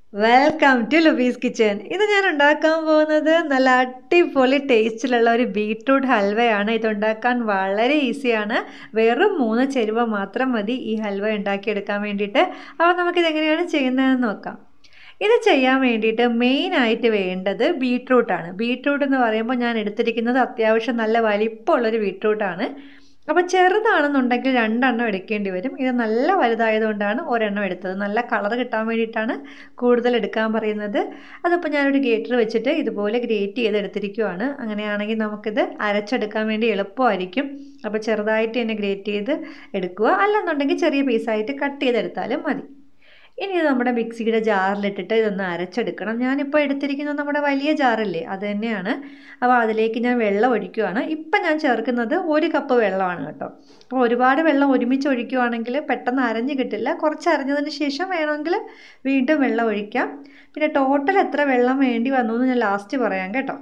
welcome to ലുബീസ് kitchen ഇത് ഞാൻ ഉണ്ടാക്കാൻ പോകുന്നത് നല്ല അടിപൊളി ടേസ്റ്റിലുള്ള ഒരു ബീട്രൂട്ട് ഹൽവയാണ് ഇത് ഉണ്ടാക്കാൻ വളരെ ഈസിയാണ് വെറും മൂന്ന് ചേരുവ മാത്രം മതി ഈ ഹൽവ ഉണ്ടാക്കിയെടുക്കാൻ വേണ്ടിയിട്ട് അപ്പോൾ നമുക്കിത് എങ്ങനെയാണ് ചെയ്യുന്നതെന്ന് നോക്കാം ഇത് ചെയ്യാൻ വേണ്ടിയിട്ട് മെയിനായിട്ട് വേണ്ടത് ബീട്രൂട്ടാണ് ബീട്രൂട്ട് എന്ന് പറയുമ്പോൾ ഞാൻ എടുത്തിരിക്കുന്നത് അത്യാവശ്യം നല്ല വലിപ്പമുള്ളൊരു ബീട്രൂട്ടാണ് അപ്പോൾ ചെറുതാണെന്നുണ്ടെങ്കിൽ രണ്ടെണ്ണം എടുക്കേണ്ടി വരും ഇത് നല്ല വലുതായതുകൊണ്ടാണ് ഒരെണ്ണം എടുത്തത് നല്ല കളർ കിട്ടാൻ വേണ്ടിയിട്ടാണ് കൂടുതൽ എടുക്കാൻ പറയുന്നത് അതിപ്പോൾ ഞാനൊരു ഗ്രേറ്റർ വെച്ചിട്ട് ഇതുപോലെ ഗ്രേറ്റ് ചെയ്ത് എടുത്തിരിക്കുവാണ് അങ്ങനെയാണെങ്കിൽ നമുക്കിത് അരച്ചെടുക്കാൻ വേണ്ടി എളുപ്പമായിരിക്കും അപ്പോൾ ചെറുതായിട്ട് തന്നെ ഗ്രേറ്റ് ചെയ്ത് എടുക്കുക അല്ലെന്നുണ്ടെങ്കിൽ ചെറിയ പീസായിട്ട് കട്ട് ചെയ്തെടുത്താലും മതി ഇനി ഇത് നമ്മുടെ മിക്സിയുടെ ജാറിലിട്ടിട്ട് ഇതൊന്ന് അരച്ചെടുക്കണം ഞാനിപ്പോൾ എടുത്തിരിക്കുന്നത് നമ്മുടെ വലിയ ജാറില്ലേ അത് തന്നെയാണ് അപ്പോൾ അതിലേക്ക് ഞാൻ വെള്ളം ഒഴിക്കുകയാണ് ഇപ്പം ഞാൻ ചേർക്കുന്നത് ഒരു കപ്പ് വെള്ളമാണ് കേട്ടോ അപ്പോൾ ഒരുപാട് വെള്ളം ഒരുമിച്ച് ഒഴിക്കുകയാണെങ്കിൽ പെട്ടെന്ന് അരഞ്ഞ് കിട്ടില്ല കുറച്ച് അരഞ്ഞതിന് ശേഷം വേണമെങ്കിൽ വീണ്ടും വെള്ളം ഒഴിക്കാം പിന്നെ ടോട്ടൽ എത്ര വെള്ളം വേണ്ടി വന്നു എന്ന് ഞാൻ ലാസ്റ്റ് പറയാം കേട്ടോ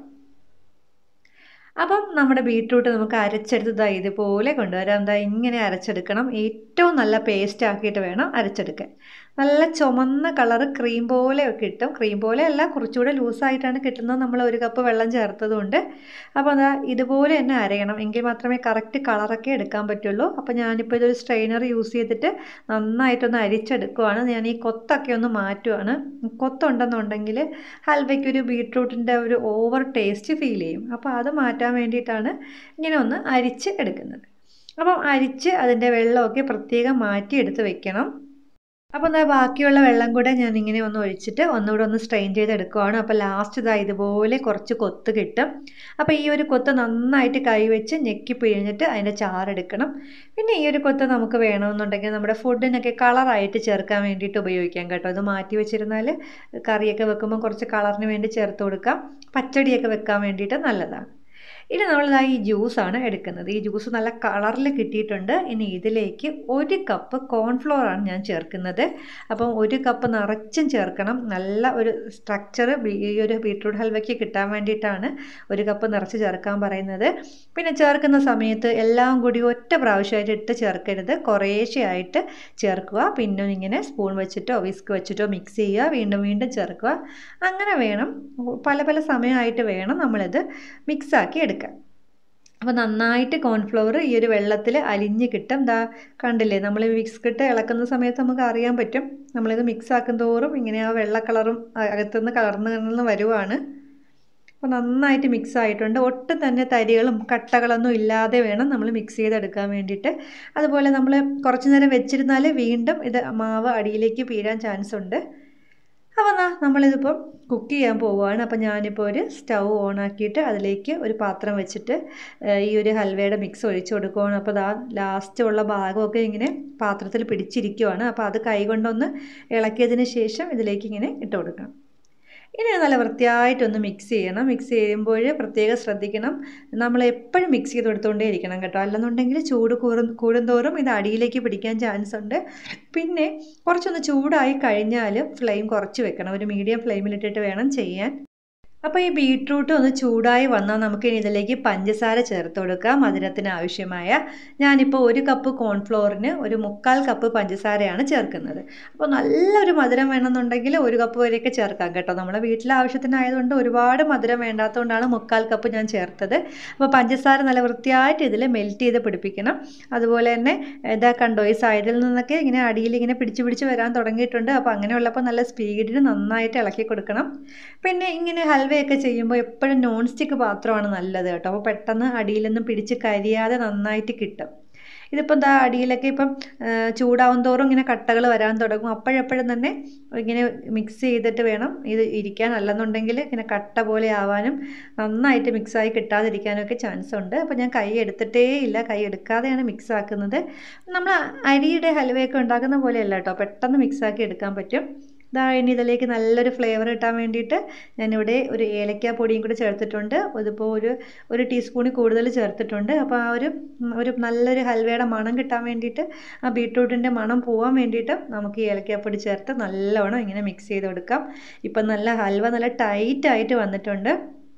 അപ്പം നമ്മുടെ ബീട്രൂട്ട് നമുക്ക് അരച്ചെടുത്തതാ ഇതുപോലെ കൊണ്ടുവരാം എന്താ ഇങ്ങനെ അരച്ചെടുക്കണം ഏറ്റവും നല്ല പേസ്റ്റ് ആക്കിയിട്ട് വേണം അരച്ചെടുക്കാൻ നല്ല ചുമന്ന കളറ് ക്രീം പോലെ കിട്ടും ക്രീം പോലെ അല്ല കുറച്ചുകൂടെ ലൂസായിട്ടാണ് കിട്ടുന്നത് നമ്മൾ ഒരു കപ്പ് വെള്ളം ചേർത്തതുകൊണ്ട് അപ്പോൾ അതാ ഇതുപോലെ തന്നെ അരയണം എങ്കിൽ മാത്രമേ കറക്റ്റ് കളറൊക്കെ എടുക്കാൻ പറ്റുള്ളൂ അപ്പോൾ ഞാനിപ്പോൾ ഇതൊരു സ്ട്രെയിനർ യൂസ് ചെയ്തിട്ട് നന്നായിട്ടൊന്ന് അരിച്ചെടുക്കുവാണ് ഞാൻ ഈ കൊത്തൊക്കെ ഒന്ന് മാറ്റുവാണ് കൊത്തുണ്ടെന്നുണ്ടെങ്കിൽ ഹൽവയ്ക്ക് ഒരു ബീട്രൂട്ടിൻ്റെ ഒരു ഓവർ ടേസ്റ്റ് ഫീൽ ചെയ്യും അപ്പോൾ അത് മാറ്റാൻ വേണ്ടിയിട്ടാണ് ഇങ്ങനെ ഒന്ന് അരിച്ച് എടുക്കുന്നത് അപ്പം അരിച്ച് അതിൻ്റെ വെള്ളമൊക്കെ പ്രത്യേകം മാറ്റി എടുത്ത് വെക്കണം അപ്പോൾ എന്താ ബാക്കിയുള്ള വെള്ളം കൂടെ ഞാൻ ഇങ്ങനെ ഒന്ന് ഒഴിച്ചിട്ട് ഒന്നുകൂടെ ഒന്ന് സ്ട്രെയിൻ ചെയ്തെടുക്കുവാണ് അപ്പോൾ ലാസ്റ്റ് ഇതാ ഇതുപോലെ കുറച്ച് കൊത്ത് കിട്ടും അപ്പോൾ ഈ ഒരു കൊത്ത് നന്നായിട്ട് കൈവച്ച് ഞെക്കി പിഴിഞ്ഞിട്ട് അതിൻ്റെ ചാറെടുക്കണം പിന്നെ ഈ ഒരു കൊത്ത് നമുക്ക് വേണമെന്നുണ്ടെങ്കിൽ നമ്മുടെ ഫുഡിനൊക്കെ കളറായിട്ട് ചേർക്കാൻ വേണ്ടിയിട്ട് ഉപയോഗിക്കാം കേട്ടോ അത് മാറ്റി വെച്ചിരുന്നാൽ കറിയൊക്കെ വെക്കുമ്പോൾ കുറച്ച് കളറിന് വേണ്ടി ചേർത്ത് കൊടുക്കാം പച്ചടിയൊക്കെ വെക്കാൻ വേണ്ടിയിട്ട് നല്ലതാണ് ഇനി നമ്മളിതാ ഈ ജ്യൂസാണ് എടുക്കുന്നത് ഈ ജ്യൂസ് നല്ല കളറിൽ കിട്ടിയിട്ടുണ്ട് ഇനി ഇതിലേക്ക് ഒരു കപ്പ് കോൺഫ്ലോറാണ് ഞാൻ ചേർക്കുന്നത് അപ്പം ഒരു കപ്പ് നിറച്ചും ചേർക്കണം നല്ല ഒരു സ്ട്രക്ചർ ഈ ഒരു ബീട്രൂട്ട് ഹൽവയ്ക്ക് കിട്ടാൻ വേണ്ടിയിട്ടാണ് ഒരു കപ്പ് നിറച്ച് ചേർക്കാൻ പറയുന്നത് പിന്നെ ചേർക്കുന്ന സമയത്ത് എല്ലാം കൂടി ഒറ്റ പ്രാവശ്യമായിട്ട് ഇട്ട് ചേർക്കരുത് കുറേശ്ശെയായിട്ട് ചേർക്കുക പിന്നെ ഇങ്ങനെ സ്പൂൺ വെച്ചിട്ടോ വിസ്ക് വെച്ചിട്ടോ മിക്സ് ചെയ്യുക വീണ്ടും വീണ്ടും ചേർക്കുക അങ്ങനെ വേണം പല പല സമയമായിട്ട് വേണം നമ്മളിത് മിക്സാക്കി എടുക്കാൻ അപ്പോൾ നന്നായിട്ട് കോൺഫ്ലവർ ഈ ഒരു വെള്ളത്തിൽ അലിഞ്ഞ് കിട്ടും ദാ കണ്ടില്ലേ നമ്മൾ ബിസ്ക്കറ്റ് ഇളക്കുന്ന സമയത്ത് നമുക്ക് അറിയാൻ പറ്റും നമ്മളിത് മിക്സ് ആക്കും തോറും ഇങ്ങനെ ആ വെള്ള കളറും അകത്തുനിന്ന് കളർന്ന് കലർന്ന് വരുവാണ് അപ്പോൾ നന്നായിട്ട് മിക്സ് ആയിട്ടുണ്ട് ഒട്ടും തന്നെ തരികളും കട്ടകളൊന്നും ഇല്ലാതെ വേണം നമ്മൾ മിക്സ് ചെയ്തെടുക്കാൻ വേണ്ടിയിട്ട് അതുപോലെ നമ്മൾ കുറച്ച് നേരം വെച്ചിരുന്നാൽ വീണ്ടും ഇത് മാവ് അടിയിലേക്ക് വീഴാൻ ചാൻസ് ഉണ്ട് അപ്പോൾ എന്നാ നമ്മളിതിപ്പം കുക്ക് ചെയ്യാൻ പോവുകയാണ് അപ്പോൾ ഞാനിപ്പോൾ ഒരു സ്റ്റൗ ഓൺ ആക്കിയിട്ട് അതിലേക്ക് ഒരു പാത്രം വെച്ചിട്ട് ഈ ഒരു ഹൽവയുടെ മിക്സ് ഒഴിച്ചു കൊടുക്കുകയാണ് അപ്പോൾ ദാ ലാസ്റ്റ് ഉള്ള ഭാഗമൊക്കെ ഇങ്ങനെ പാത്രത്തിൽ പിടിച്ചിരിക്കുവാണ് അപ്പോൾ അത് കൈകൊണ്ടൊന്ന് ഇളക്കിയതിന് ശേഷം ഇതിലേക്ക് ഇങ്ങനെ ഇട്ട് കൊടുക്കണം ഇനി നല്ല വൃത്തിയായിട്ടൊന്ന് മിക്സ് ചെയ്യണം മിക്സ് ചെയ്യുമ്പോൾ പ്രത്യേകം ശ്രദ്ധിക്കണം നമ്മൾ എപ്പോഴും മിക്സ് ചെയ്ത് കൊടുത്തുകൊണ്ടേ ഇരിക്കണം കേട്ടോ അല്ലെന്നുണ്ടെങ്കിൽ ചൂട് കൂടും കൂടുന്തോറും ഇത് അടിയിലേക്ക് പിടിക്കാൻ ചാൻസ് ഉണ്ട് പിന്നെ കുറച്ചൊന്ന് ചൂടായി കഴിഞ്ഞാൽ ഫ്ലെയിം കുറച്ച് വെക്കണം ഒരു മീഡിയം ഫ്ലെയിമിലിട്ടിട്ട് വേണം ചെയ്യാൻ അപ്പോൾ ഈ ബീട്രൂട്ട് ഒന്ന് ചൂടായി വന്നാൽ നമുക്ക് ഇനി ഇതിലേക്ക് പഞ്ചസാര ചേർത്ത് കൊടുക്കാം മധുരത്തിന് ആവശ്യമായ ഞാനിപ്പോൾ ഒരു കപ്പ് കോൺഫ്ലോറിന് ഒരു മുക്കാൽ കപ്പ് പഞ്ചസാരയാണ് ചേർക്കുന്നത് അപ്പോൾ നല്ലൊരു മധുരം വേണമെന്നുണ്ടെങ്കിൽ ഒരു കപ്പ് വരെയൊക്കെ ചേർക്കാം കേട്ടോ നമ്മുടെ വീട്ടിലെ ആവശ്യത്തിനായതുകൊണ്ട് ഒരുപാട് മധുരം വേണ്ടാത്തതുകൊണ്ടാണ് മുക്കാൽ കപ്പ് ഞാൻ ചേർത്തത് അപ്പോൾ പഞ്ചസാര നല്ല വൃത്തിയായിട്ട് ഇതിൽ മെൽറ്റ് ചെയ്ത് പിടിപ്പിക്കണം അതുപോലെ തന്നെ ഇതാ കണ്ടോ ഈ സൈഡിൽ നിന്നൊക്കെ ഇങ്ങനെ അടിയിൽ ഇങ്ങനെ പിടിച്ച് പിടിച്ച് വരാൻ തുടങ്ങിയിട്ടുണ്ട് അപ്പോൾ അങ്ങനെയുള്ളപ്പോൾ നല്ല സ്പീഡിൽ നന്നായിട്ട് ഇളക്കി കൊടുക്കണം പിന്നെ ഇങ്ങനെ ഹൽവയൊക്കെ ചെയ്യുമ്പോൾ എപ്പോഴും നോൺ സ്റ്റിക്ക് പാത്രമാണ് നല്ലത് കേട്ടോ അപ്പോൾ പെട്ടെന്ന് അടിയിലൊന്നും പിടിച്ച് കരിയാതെ നന്നായിട്ട് കിട്ടും ഇതിപ്പോൾ എന്താ അടിയിലൊക്കെ ഇപ്പം ചൂടാവും തോറും ഇങ്ങനെ കട്ടകൾ വരാൻ തുടങ്ങും അപ്പോഴപ്പോഴും തന്നെ ഇങ്ങനെ മിക്സ് ചെയ്തിട്ട് വേണം ഇത് ഇരിക്കാൻ അല്ലെന്നുണ്ടെങ്കിൽ ഇങ്ങനെ കട്ട പോലെ ആവാനും നന്നായിട്ട് മിക്സായി കിട്ടാതിരിക്കാനും ഒക്കെ ചാൻസ് ഉണ്ട് അപ്പോൾ ഞാൻ കൈ എടുത്തിട്ടേ ഇല്ല കൈ എടുക്കാതെയാണ് മിക്സ് ആക്കുന്നത് നമ്മൾ അരിയുടെ ഹലുവയൊക്കെ ഉണ്ടാക്കുന്ന പോലെയല്ല കേട്ടോ പെട്ടെന്ന് മിക്സാക്കി എടുക്കാൻ പറ്റും ഇതാ ഇനി ഇതിലേക്ക് നല്ലൊരു ഫ്ലേവർ കിട്ടാൻ വേണ്ടിയിട്ട് ഞാനിവിടെ ഒരു ഏലക്ക പൊടിയും കൂടി ചേർത്തിട്ടുണ്ട് ഇതിപ്പോൾ ഒരു ഒരു ടീസ്പൂണിൽ കൂടുതൽ ചേർത്തിട്ടുണ്ട് അപ്പോൾ ആ ഒരു ഒരു നല്ലൊരു ഹൽവയുടെ മണം കിട്ടാൻ വേണ്ടിയിട്ട് ആ ബീട്രൂട്ടിൻ്റെ മണം പോകാൻ വേണ്ടിയിട്ട് നമുക്ക് ഈ ഏലക്കാപ്പൊടി ചേർത്ത് നല്ലവണ്ണം ഇങ്ങനെ മിക്സ് ചെയ്ത് കൊടുക്കാം ഇപ്പം നല്ല ഹൽവ നല്ല ടൈറ്റായിട്ട് വന്നിട്ടുണ്ട്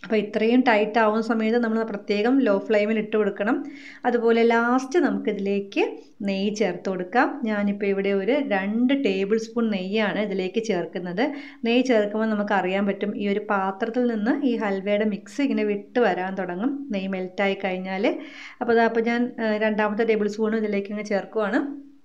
അപ്പോൾ ഇത്രയും ടൈറ്റ് ആവുന്ന സമയത്ത് നമ്മൾ പ്രത്യേകം ലോ ഫ്ലെയിമിൽ ഇട്ട് കൊടുക്കണം അതുപോലെ ലാസ്റ്റ് നമുക്കിതിലേക്ക് നെയ്യ് ചേർത്ത് കൊടുക്കാം ഞാനിപ്പോൾ ഇവിടെ ഒരു രണ്ട് ടേബിൾ സ്പൂൺ നെയ്യാണ് ഇതിലേക്ക് ചേർക്കുന്നത് നെയ്യ് ചേർക്കുമ്പോൾ നമുക്ക് അറിയാൻ പറ്റും ഈ ഒരു പാത്രത്തിൽ നിന്ന് ഈ ഹൽവയുടെ മിക്സ് ഇങ്ങനെ വിട്ട് വരാൻ തുടങ്ങും നെയ്യ് മെൽറ്റായി കഴിഞ്ഞാൽ അപ്പോൾ അതാ അപ്പോൾ ഞാൻ രണ്ടാമത്തെ ടേബിൾ സ്പൂൺ ഇതിലേക്ക് ഇങ്ങനെ ചേർക്കുവാണ്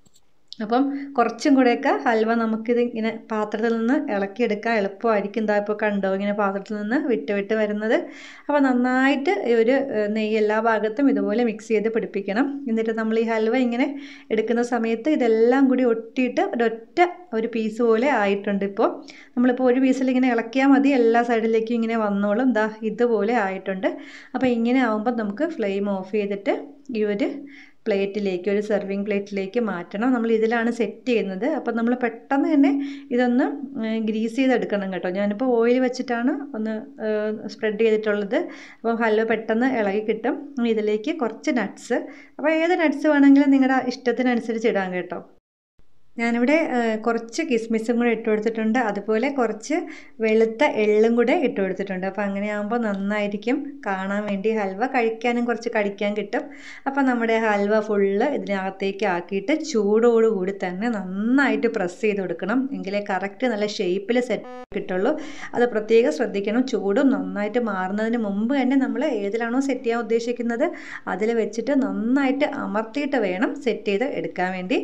അപ്പം കുറച്ചും കൂടെയൊക്കെ ഹൽവ നമുക്കിത് ഇങ്ങനെ പാത്രത്തിൽ നിന്ന് ഇളക്കിയെടുക്കാൻ എളുപ്പമായിരിക്കും എന്താ ഇപ്പോൾ കണ്ടോ ഇങ്ങനെ പാത്രത്തിൽ നിന്ന് വിട്ട് വിട്ട് വരുന്നത് അപ്പോൾ നന്നായിട്ട് ഒരു നെയ്യ് എല്ലാ ഭാഗത്തും ഇതുപോലെ മിക്സ് ചെയ്ത് പിടിപ്പിക്കണം എന്നിട്ട് നമ്മൾ ഈ ഹൽവ ഇങ്ങനെ എടുക്കുന്ന സമയത്ത് ഇതെല്ലാം കൂടി ഒട്ടിയിട്ട് ഒരൊറ്റ ഒരു പീസ് പോലെ ആയിട്ടുണ്ട് ഇപ്പോൾ നമ്മളിപ്പോൾ ഒരു പീസിൽ ഇങ്ങനെ ഇളക്കിയാൽ മതി എല്ലാ സൈഡിലേക്കും ഇങ്ങനെ വന്നോളും എന്താ ഇതുപോലെ ആയിട്ടുണ്ട് അപ്പോൾ ഇങ്ങനെ ആകുമ്പോൾ നമുക്ക് ഫ്ലെയിം ഓഫ് ചെയ്തിട്ട് ഈ ഒരു പ്ലേറ്റിലേക്ക് ഒരു സെർവിങ് പ്ലേറ്റിലേക്ക് മാറ്റണം നമ്മൾ ഇതിലാണ് സെറ്റ് ചെയ്യുന്നത് അപ്പോൾ നമ്മൾ പെട്ടെന്ന് തന്നെ ഇതൊന്ന് ഗ്രീസ് ചെയ്തെടുക്കണം കേട്ടോ ഞാനിപ്പോൾ ഓയിൽ വെച്ചിട്ടാണ് ഒന്ന് സ്പ്രെഡ് ചെയ്തിട്ടുള്ളത് അപ്പം ഹൽവ പെട്ടെന്ന് ഇളകി കിട്ടും ഇതിലേക്ക് കുറച്ച് നട്ട്സ് അപ്പോൾ ഏത് നട്ട്സ് വേണമെങ്കിലും നിങ്ങളുടെ ഇഷ്ടത്തിനനുസരിച്ച് ഇടാം കേട്ടോ ഞാനിവിടെ കുറച്ച് കിസ്മിസും കൂടെ ഇട്ട് കൊടുത്തിട്ടുണ്ട് അതുപോലെ കുറച്ച് വെളുത്ത എള്ളും കൂടെ ഇട്ട് കൊടുത്തിട്ടുണ്ട് അപ്പോൾ അങ്ങനെ ആകുമ്പോൾ നന്നായിരിക്കും കാണാൻ വേണ്ടി ഹൽവ കഴിക്കാനും കുറച്ച് കടിക്കാൻ കിട്ടും അപ്പോൾ നമ്മുടെ ഹൽവ ഫുള്ള് ഇതിനകത്തേക്ക് ആക്കിയിട്ട് ചൂടോടുകൂടി തന്നെ നന്നായിട്ട് പ്രസ് ചെയ്ത് കൊടുക്കണം എങ്കിലേ കറക്റ്റ് നല്ല ഷേപ്പിൽ സെറ്റ് കിട്ടുള്ളൂ അത് പ്രത്യേകം ശ്രദ്ധിക്കണം ചൂടും നന്നായിട്ട് മാറുന്നതിന് മുമ്പ് തന്നെ നമ്മൾ ഏതിലാണോ സെറ്റ് ചെയ്യാൻ ഉദ്ദേശിക്കുന്നത് അതിൽ വെച്ചിട്ട് നന്നായിട്ട് അമർത്തിയിട്ട് വേണം സെറ്റ് ചെയ്ത് എടുക്കാൻ വേണ്ടി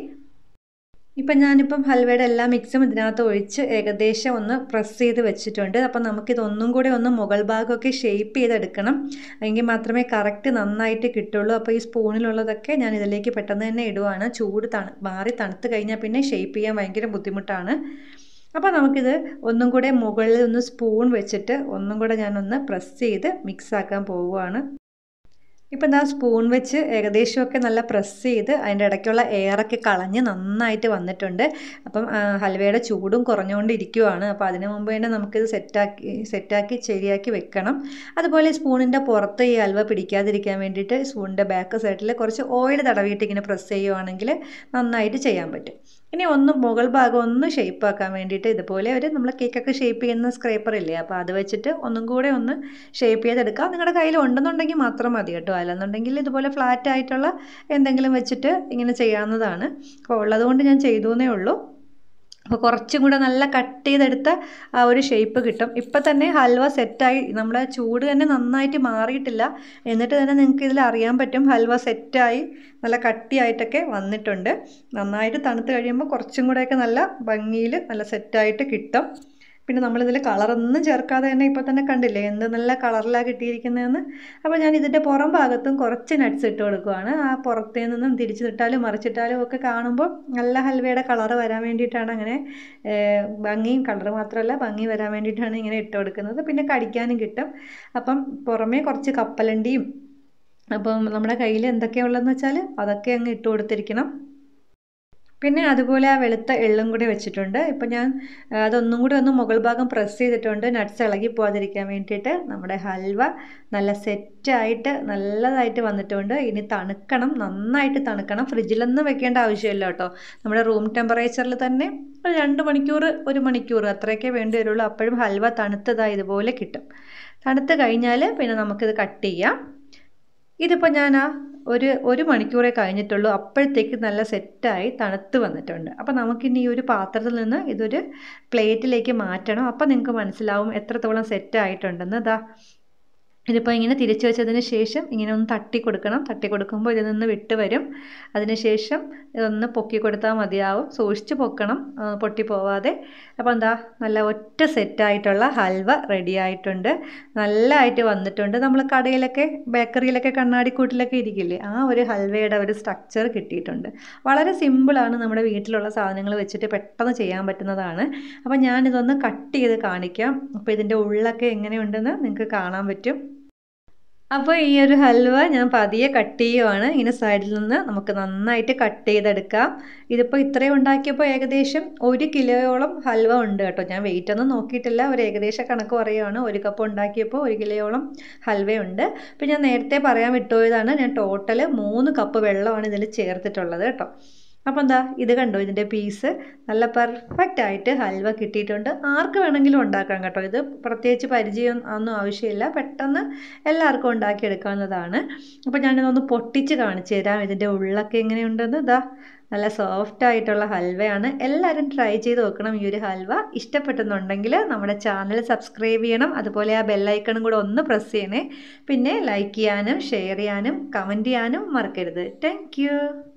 ഇപ്പം ഞാനിപ്പം ഹൽവയുടെ എല്ലാ മിക്സും ഇതിനകത്ത് ഒഴിച്ച് ഏകദേശം ഒന്ന് പ്രസ് ചെയ്ത് വെച്ചിട്ടുണ്ട് അപ്പം നമുക്കിതൊന്നും കൂടി ഒന്ന് മുകൾ ഭാഗമൊക്കെ ഷേപ്പ് ചെയ്തെടുക്കണം എങ്കിൽ മാത്രമേ കറക്റ്റ് നന്നായിട്ട് കിട്ടുള്ളൂ അപ്പോൾ ഈ സ്പൂണിലുള്ളതൊക്കെ ഞാൻ ഇതിലേക്ക് പെട്ടെന്ന് തന്നെ ഇടുവാണ് ചൂട് തണു മാറി തണുത്ത് കഴിഞ്ഞാൽ പിന്നെ ഷേപ്പ് ചെയ്യാൻ ഭയങ്കര ബുദ്ധിമുട്ടാണ് അപ്പോൾ നമുക്കിത് ഒന്നും കൂടെ മുകളിൽ ഒന്ന് സ്പൂൺ വെച്ചിട്ട് ഒന്നും കൂടെ ഞാനൊന്ന് പ്രസ് ചെയ്ത് മിക്സ് ആക്കാൻ പോവുകയാണ് ഇപ്പം എന്താ സ്പൂൺ വെച്ച് ഏകദേശമൊക്കെ നല്ല പ്രസ് ചെയ്ത് അതിൻ്റെ ഇടയ്ക്കുള്ള എയറൊക്കെ കളഞ്ഞ് നന്നായിട്ട് വന്നിട്ടുണ്ട് അപ്പം ഹൽവയുടെ ചൂടും കുറഞ്ഞുകൊണ്ടിരിക്കുവാണ് അപ്പോൾ അതിന് മുമ്പ് തന്നെ നമുക്കിത് സെറ്റാക്കി സെറ്റാക്കി ശരിയാക്കി വെക്കണം അതുപോലെ സ്പൂണിൻ്റെ പുറത്ത് ഈ ഹൽവ പിടിക്കാതിരിക്കാൻ വേണ്ടിയിട്ട് സ്പൂണിൻ്റെ ബാക്ക് സൈഡിൽ കുറച്ച് ഓയിൽ തടവിയിട്ട് ഇങ്ങനെ പ്രസ് ചെയ്യുവാണെങ്കിൽ നന്നായിട്ട് ചെയ്യാൻ പറ്റും ഇനി ഒന്ന് മുകൾ ഭാഗം ഒന്ന് ഷേപ്പ് ആക്കാൻ വേണ്ടിയിട്ട് ഇതുപോലെ ഒരു നമ്മൾ കേക്കൊക്കെ ഷേപ്പ് ചെയ്യുന്ന സ്ക്രേപ്പർ ഇല്ലേ അപ്പോൾ അത് വെച്ചിട്ട് ഒന്നും കൂടെ ഒന്ന് ഷേപ്പ് ചെയ്തെടുക്കാം നിങ്ങളുടെ കയ്യിൽ ഉണ്ടെന്നുണ്ടെങ്കിൽ മാത്രം മതി കേട്ടോ അല്ലെന്നുണ്ടെങ്കിൽ ഇതുപോലെ ഫ്ലാറ്റ് ആയിട്ടുള്ള എന്തെങ്കിലും വെച്ചിട്ട് ഇങ്ങനെ ചെയ്യാവുന്നതാണ് അപ്പോൾ ഉള്ളതുകൊണ്ട് ഞാൻ ചെയ്തു എന്നേ ഉള്ളൂ അപ്പോൾ കുറച്ചും കൂടെ നല്ല കട്ട് ചെയ്തെടുത്ത ആ ഒരു ഷേപ്പ് കിട്ടും ഇപ്പം തന്നെ ഹൽവ സെറ്റായി നമ്മുടെ ചൂട് തന്നെ നന്നായിട്ട് മാറിയിട്ടില്ല എന്നിട്ട് തന്നെ നിങ്ങൾക്ക് ഇതിൽ അറിയാൻ പറ്റും ഹൽവ സെറ്റായി നല്ല കട്ടിയായിട്ടൊക്കെ വന്നിട്ടുണ്ട് നന്നായിട്ട് തണുത്ത് കഴിയുമ്പോൾ കുറച്ചും കൂടെയൊക്കെ നല്ല ഭംഗിയിൽ നല്ല സെറ്റായിട്ട് കിട്ടും പിന്നെ നമ്മളിതിൽ കളറൊന്നും ചേർക്കാതെ തന്നെ ഇപ്പോൾ തന്നെ കണ്ടില്ലേ എന്ത് നല്ല കളറിലാണ് കിട്ടിയിരിക്കുന്നതെന്ന് അപ്പോൾ ഞാൻ ഇതിൻ്റെ പുറം ഭാഗത്തും കുറച്ച് നട്ട്സ് ഇട്ട് കൊടുക്കുവാണ് ആ പുറത്തേ നിന്നും തിരിച്ചിട്ടാലും മറിച്ചിട്ടാലും ഒക്കെ കാണുമ്പോൾ നല്ല ഹൽവയുടെ കളറ് വരാൻ വേണ്ടിയിട്ടാണ് അങ്ങനെ ഭംഗിയും കളറ് മാത്രമല്ല ഭംഗി വരാൻ വേണ്ടിയിട്ടാണ് ഇങ്ങനെ ഇട്ട് കൊടുക്കുന്നത് പിന്നെ കടിക്കാനും കിട്ടും അപ്പം പുറമേ കുറച്ച് കപ്പലണ്ടിയും അപ്പം നമ്മുടെ കയ്യിൽ എന്തൊക്കെയുള്ളതെന്ന് വെച്ചാൽ അതൊക്കെ അങ്ങ് ഇട്ട് കൊടുത്തിരിക്കണം പിന്നെ അതുപോലെ ആ വെളുത്ത എള്ളും കൂടി വെച്ചിട്ടുണ്ട് ഇപ്പം ഞാൻ അതൊന്നും കൂടി ഒന്ന് മുകൾ ഭാഗം പ്രസ് ചെയ്തിട്ടുണ്ട് നട്ട്സ് ഇളകി പോകാതിരിക്കാൻ വേണ്ടിയിട്ട് നമ്മുടെ ഹൽവ നല്ല സെറ്റായിട്ട് നല്ലതായിട്ട് വന്നിട്ടുണ്ട് ഇനി തണുക്കണം നന്നായിട്ട് തണുക്കണം ഫ്രിഡ്ജിലൊന്നും വെക്കേണ്ട ആവശ്യമില്ല കേട്ടോ നമ്മുടെ റൂം ടെമ്പറേച്ചറിൽ തന്നെ ഒരു രണ്ട് മണിക്കൂർ ഒരു മണിക്കൂർ അത്രയൊക്കെ വേണ്ടി വരുള്ളൂ അപ്പോഴും ഹൽവ തണുത്തതായി ഇതുപോലെ കിട്ടും തണുത്ത് കഴിഞ്ഞാൽ പിന്നെ നമുക്കിത് കട്ട് ചെയ്യാം ഇതിപ്പോൾ ഞാൻ ആ ഒരു ഒരു മണിക്കൂറേ കഴിഞ്ഞിട്ടുള്ളൂ അപ്പോഴത്തേക്ക് നല്ല സെറ്റായി തണുത്ത് വന്നിട്ടുണ്ട് അപ്പോൾ നമുക്കിനി ഈ ഒരു പാത്രത്തിൽ നിന്ന് ഇതൊരു പ്ലേറ്റിലേക്ക് മാറ്റണം അപ്പോൾ നിങ്ങൾക്ക് മനസ്സിലാവും എത്രത്തോളം സെറ്റായിട്ടുണ്ടെന്ന് ഇതാ ഇതിപ്പോൾ ഇങ്ങനെ തിരിച്ചു വെച്ചതിന് ശേഷം ഇങ്ങനെ ഒന്ന് തട്ടി കൊടുക്കണം തട്ടി കൊടുക്കുമ്പോൾ ഇതിൽ നിന്ന് വിട്ട് വരും അതിനുശേഷം ഇതൊന്ന് പൊക്കി കൊടുത്താൽ മതിയാവും സൂക്ഷിച്ച് പൊക്കണം പൊട്ടി പോവാതെ അപ്പോൾ എന്താ നല്ല ഒറ്റ സെറ്റായിട്ടുള്ള ഹൽവ റെഡി ആയിട്ടുണ്ട് നല്ലതായിട്ട് വന്നിട്ടുണ്ട് നമ്മൾ കടയിലൊക്കെ ബേക്കറിയിലൊക്കെ കണ്ണാടിക്കൂട്ടിലൊക്കെ ഇരിക്കില്ലേ ആ ഒരു ഹൽവയുടെ ഒരു സ്ട്രക്ചർ കിട്ടിയിട്ടുണ്ട് വളരെ സിമ്പിളാണ് നമ്മുടെ വീട്ടിലുള്ള സാധനങ്ങൾ വെച്ചിട്ട് പെട്ടെന്ന് ചെയ്യാൻ പറ്റുന്നതാണ് അപ്പോൾ ഞാനിതൊന്ന് കട്ട് ചെയ്ത് കാണിക്കാം അപ്പോൾ ഇതിൻ്റെ ഉള്ളൊക്കെ എങ്ങനെയുണ്ടെന്ന് നിങ്ങൾക്ക് കാണാൻ പറ്റും അപ്പോൾ ഈ ഒരു ഹൽവ ഞാൻ പതിയെ കട്ട് ചെയ്യുവാണ് ഇങ്ങനെ സൈഡിൽ നിന്ന് നമുക്ക് നന്നായിട്ട് കട്ട് ചെയ്തെടുക്കാം ഇതിപ്പോൾ ഇത്രയും ഉണ്ടാക്കിയപ്പോൾ ഏകദേശം ഒരു കിലോയോളം ഹൽവ ഉണ്ട് കേട്ടോ ഞാൻ വെയിറ്റ് ഒന്നും നോക്കിയിട്ടില്ല ഒരു ഏകദേശ കണക്ക് പറയുകയാണ് ഒരു കപ്പ് ഉണ്ടാക്കിയപ്പോൾ ഒരു കിലോയോളം ഹൽവയുണ്ട് അപ്പോൾ ഞാൻ നേരത്തെ പറയാൻ വിട്ടുപോയതാണ് ഞാൻ ടോട്ടൽ മൂന്ന് കപ്പ് വെള്ളമാണ് ഇതിൽ ചേർത്തിട്ടുള്ളത് കേട്ടോ അപ്പോൾ എന്താ ഇത് കണ്ടോ ഇതിൻ്റെ പീസ് നല്ല പെർഫെക്റ്റ് ആയിട്ട് ഹൽവ കിട്ടിയിട്ടുണ്ട് ആർക്ക് വേണമെങ്കിലും ഉണ്ടാക്കാം കേട്ടോ ഇത് പ്രത്യേകിച്ച് പരിചയം ഒന്നും ആവശ്യമില്ല പെട്ടെന്ന് എല്ലാവർക്കും ഉണ്ടാക്കിയെടുക്കാവുന്നതാണ് അപ്പോൾ ഞാനിതൊന്ന് പൊട്ടിച്ച് കാണിച്ചു തരാം ഇതിൻ്റെ ഉള്ളൊക്കെ എങ്ങനെയുണ്ടെന്ന് ഇതാ നല്ല സോഫ്റ്റ് ആയിട്ടുള്ള ഹൽവയാണ് എല്ലാവരും ട്രൈ ചെയ്ത് നോക്കണം ഈ ഒരു ഹൽവ ഇഷ്ടപ്പെട്ടെന്നുണ്ടെങ്കിൽ നമ്മുടെ ചാനൽ സബ്സ്ക്രൈബ് ചെയ്യണം അതുപോലെ ആ ബെല്ലൈക്കണും കൂടെ ഒന്ന് പ്രസ് ചെയ്യണേ പിന്നെ ലൈക്ക് ചെയ്യാനും ഷെയർ ചെയ്യാനും കമൻറ്റ് ചെയ്യാനും മറക്കരുത് താങ്ക്